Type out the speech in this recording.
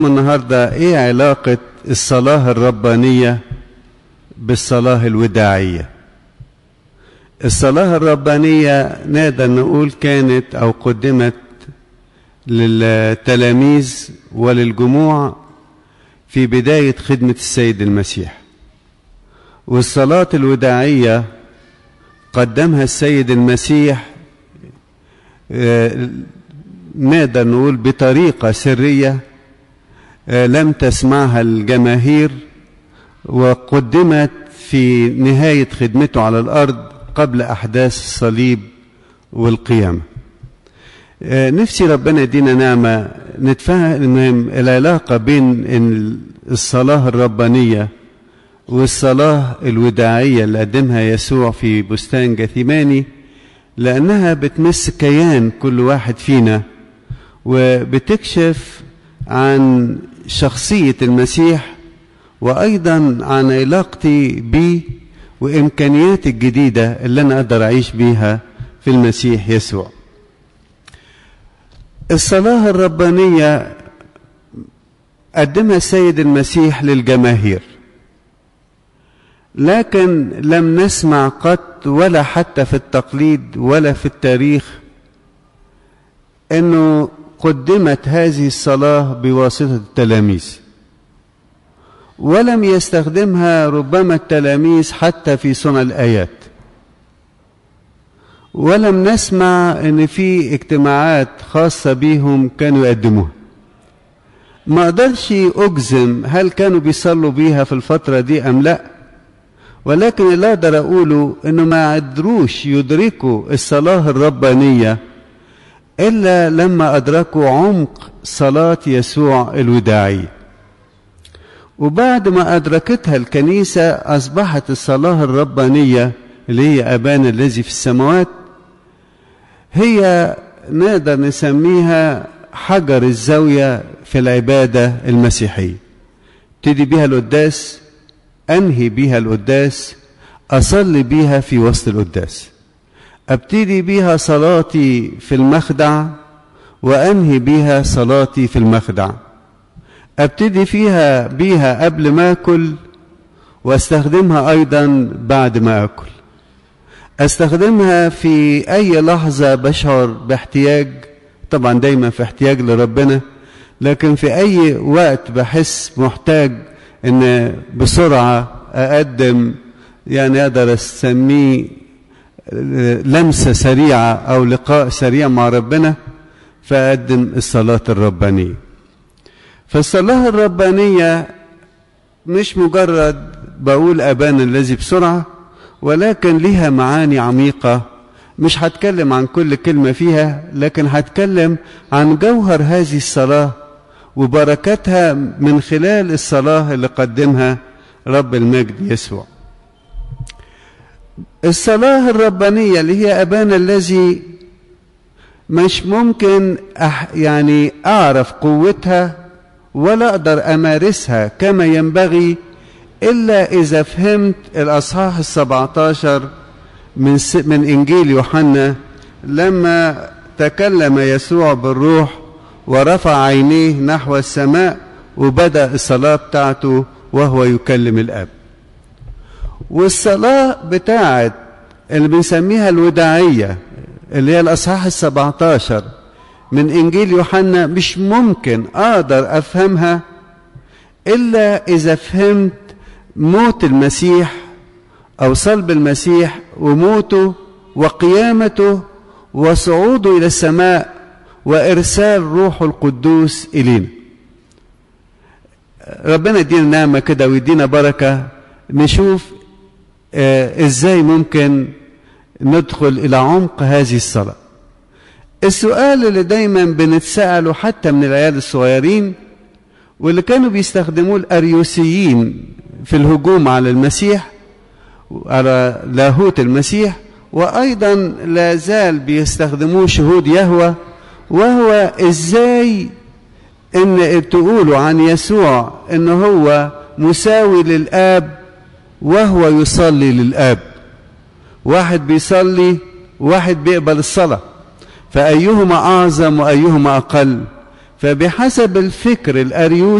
النهارده ايه علاقة الصلاة الربانية بالصلاة الوداعية الصلاة الربانية نقدر نقول كانت او قدمت للتلاميذ وللجموع في بداية خدمة السيد المسيح والصلاة الوداعية قدمها السيد المسيح نقدر نقول بطريقة سرية لم تسمعها الجماهير وقدمت في نهاية خدمته على الأرض قبل أحداث الصليب والقيامة نفسي ربنا يدينا نعمة نتفهم العلاقة بين الصلاة الربانية والصلاة الوداعية اللي قدمها يسوع في بستان جثيماني لأنها بتمس كيان كل واحد فينا وبتكشف عن شخصية المسيح وأيضا عن علاقتي بيه وإمكانياتي الجديدة اللي أنا أقدر أعيش بيها في المسيح يسوع الصلاة الربانية قدمها السيد المسيح للجماهير لكن لم نسمع قط ولا حتى في التقليد ولا في التاريخ انه قدمت هذه الصلاه بواسطه التلاميذ ولم يستخدمها ربما التلاميذ حتى في صنع الايات ولم نسمع ان في اجتماعات خاصه بيهم كانوا يقدموها ما اقدرش اجزم هل كانوا بيصلوا بيها في الفتره دي ام لا ولكن اللي اقدر اقوله انه ما قدروش يدركوا الصلاه الربانيه الا لما ادركوا عمق صلاه يسوع الوداعيه وبعد ما ادركتها الكنيسه اصبحت الصلاه الربانيه اللي هي ابانا الذي في السماوات هي نقدر نسميها حجر الزاويه في العباده المسيحيه ابتدي بها القداس انهي بيها القداس اصلي بيها في وسط القداس ابتدي بيها صلاتي في المخدع وانهي بيها صلاتي في المخدع ابتدي فيها بيها قبل ما اكل واستخدمها ايضا بعد ما اكل استخدمها في اي لحظه بشعر باحتياج طبعا دايما في احتياج لربنا لكن في اي وقت بحس محتاج ان بسرعه اقدم يعني اقدر اسميه لمسه سريعه او لقاء سريع مع ربنا فاقدم الصلاه الربانيه فالصلاه الربانيه مش مجرد بقول ابانا الذي بسرعه ولكن لها معاني عميقه مش هتكلم عن كل كلمه فيها لكن هتكلم عن جوهر هذه الصلاه وبركاتها من خلال الصلاة اللي قدمها رب المجد يسوع الصلاة الربانية اللي هي أبانا الذي مش ممكن أح يعني أعرف قوتها ولا أقدر أمارسها كما ينبغي إلا إذا فهمت الأصحاح السبعة عشر من, من إنجيل يوحنا لما تكلم يسوع بالروح ورفع عينيه نحو السماء وبدأ الصلاة بتاعته وهو يكلم الأب والصلاة بتاعت اللي بنسميها الوداعية اللي هي الأصحاح السبعة عشر من إنجيل يوحنا مش ممكن أقدر أفهمها إلا إذا فهمت موت المسيح أو صلب المسيح وموته وقيامته وصعوده إلى السماء وارسال روح القدوس الينا ربنا يدينا نعمه كده ويدينا بركه نشوف آه ازاي ممكن ندخل الى عمق هذه الصلاه السؤال اللي دايما بنتساله حتى من العيال الصغيرين واللي كانوا بيستخدموه الاريوسيين في الهجوم على المسيح على لاهوت المسيح وايضا لا زال بيستخدموه شهود يهوه وهو ازاي ان تقولوا عن يسوع ان هو مساوي للاب وهو يصلي للاب واحد بيصلي واحد بيقبل الصلاه فايهما اعظم وايهما اقل فبحسب الفكر الأريوسي